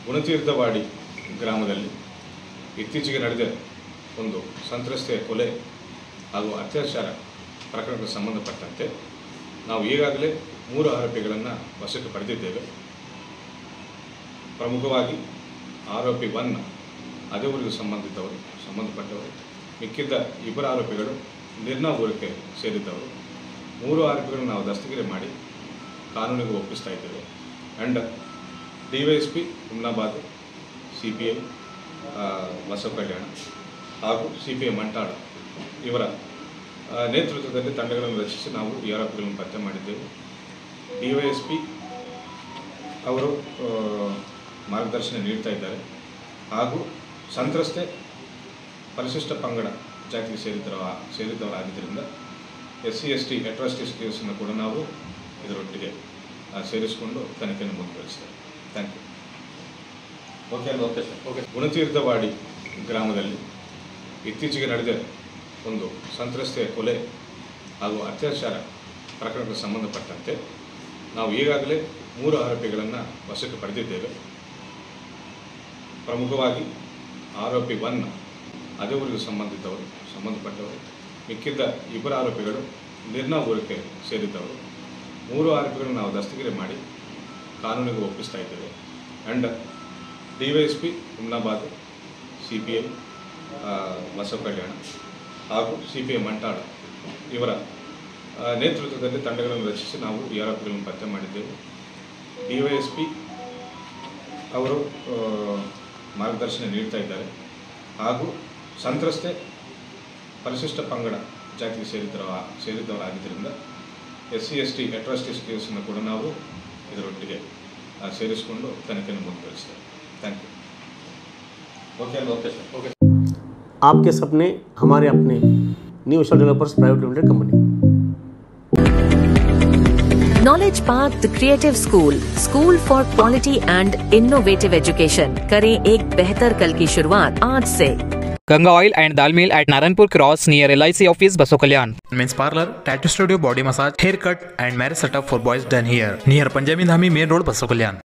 ಗುಣತೀರ್ಥವಾಡಿ ಗ್ರಾಮದಲ್ಲಿ ಇತ್ತೀಚೆಗೆ ನಡೆದ ಒಂದು ಸಂತ್ರಸ್ತೆಯ ಕೊಲೆ ಹಾಗೂ ಅತ್ಯಾಚಾರ ಪ್ರಕರಣಕ್ಕೆ ಸಂಬಂಧಪಟ್ಟಂತೆ ನಾವು ಈಗಾಗಲೇ ಮೂರು ಆರೋಪಿಗಳನ್ನು ವಶಕ್ಕೆ ಪಡೆದಿದ್ದೇವೆ ಪ್ರಮುಖವಾಗಿ ಆರೋಪಿ ಒನ್ ಅದೇ ಊರಿಗೆ ಸಂಬಂಧಿತವರು ಸಂಬಂಧಪಟ್ಟವರು ಮಿಕ್ಕಿದ್ದ ಇಬ್ಬರು ಆರೋಪಿಗಳು ನಿರ್ನಾ ಊರಿಗೆ ಸೇರಿದ್ದವರು ಮೂರು ಆರೋಪಿಗಳನ್ನು ನಾವು ದಸ್ತಗಿರಿ ಮಾಡಿ ಕಾನೂನಿಗೆ ಒಪ್ಪಿಸ್ತಾ ಇದ್ದೇವೆ and D Y S P Humnabad C P I Basava Kalyan ಹಾಗೂ ಸಿ ಪಿ ಐ ಮಂಟಾಳ ಇವರ ಆ, ನೇತೃತ್ವದಲ್ಲಿ ತಂಡಗಳನ್ನು ರಚಿಸಿ ನಾವು ಈ ಆರೋಪಿಗಳನ್ನು ಪತ್ತೆ ಮಾಡಿದ್ದೆವು ಡಿ ವೈ ಎಸ್ ಪಿ ಅವರು ಆ, ಮಾರ್ಗದರ್ಶನ ನೀಡ್ತಾ ಇದ್ದಾರೆ ಹಾಗೂ ಸಂತ್ರಸ್ತೆ ಪರಿಶಿಷ್ಟ ಪಂಗಡ ಜಾತಿಗೆ ಸೇರಿದವ ಸೇರಿದವರಾಗಿದ್ದರಿಂದ S C S T atrocities ಕೇಸನ್ನು ಕೂಡ ನಾವು ಇದರೊಟ್ಟಿಗೆ ಆ, ಸೇರಿಸಿಕೊಂಡು ತನಿಖೆಯನ್ನು ಮುಂದುವರಿಸ್ತೇವೆ thank you okay okay sir okay ಗುಣತೀರ್ಥವಾಡಿ ಗ್ರಾಮದಲ್ಲಿ ಇತ್ತೀಚೆಗೆ ನಡೆದ ಒಂದು ಸಂತ್ರಸ್ತೆಯ ಕೊಲೆ ಹಾಗೂ ಅತ್ಯಾಚಾರ ಪ್ರಕರಣಕ್ಕೆ ಸಂಬಂಧಪಟ್ಟಂತೆ ನಾವು ಈಗಾಗಲೇ ಮೂರು ಆರೋಪಿಗಳನ್ನು ವಶಕ್ಕೆ ಪಡೆದಿದ್ದೇವೆ ಪ್ರಮುಖವಾಗಿ ಆರೋಪಿ ಒನ್ ಅದೇ ಊರಿಗೆ ಸಂಬಂಧಿತವರು ಸಂಬಂಧಪಟ್ಟವರು ಮಿಕ್ಕಿದ್ದ ಇಬ್ಬರು ಆರೋಪಿಗಳು ನಿರ್ನಾ ಊರಿಗೆ ಸೇರಿದ್ದವರು ಮೂರು ಆರೋಪಿಗಳನ್ನು ನಾವು ದಸ್ತಗಿರಿ ಮಾಡಿ ಕಾನೂನಿಗೆ ಒಪ್ಪಿಸ್ತಾ ಇದ್ದೇವೆ and D Y S P Humnabad C P I Basava Kalyan ಹಾಗೂ ಸಿ ಪಿ ಐ ಮಂಟಾಳ ಇವರ ಆ, ನೇತೃತ್ವದಲ್ಲಿ ತಂಡಗಳನ್ನು ರಚಿಸಿ ನಾವು ಈ ಆರೋಪಿಗಳನ್ನು ಪತ್ತೆ ಮಾಡಿದ್ದೆವು ಡಿ ವೈ ಎಸ್ ಪಿ ಅವರು ಆ, ಮಾರ್ಗದರ್ಶನ ನೀಡ್ತಾ ಇದ್ದಾರೆ ಹಾಗೂ ಸಂತ್ರಸ್ತೆ ಪರಿಶಿಷ್ಟ ಪಂಗಡ ಜಾತಿಗೆ ಸೇರಿದವ ಸೇರಿದವರಾಗಿದ್ದರಿಂದ S C S T atrocities ಕೇಸನ್ನು ಕೂಡ ನಾವು ಇದರೊಟ್ಟಿಗೆ ಆ, ಸೇರಿಸಿಕೊಂಡು ತನಿಖೆಯನ್ನು ಮುಂದುವರಿಸ್ತೇವೆ thank you okay okay sir okay आपके सपने हमारे अपने न्यू एशल developers private limited company knowledge park the creative school school for quality and innovative education करें एक बेहतर कल की शुरुआत आज से Ganga Oil and Dal Mill at Naranpur Cross near LIC office, Basokalyan. Men's parlor, tattoo studio, body massage, haircut, and marriage setup for boys done here. Near Panjabi Dhami Main Road, Basokalyan.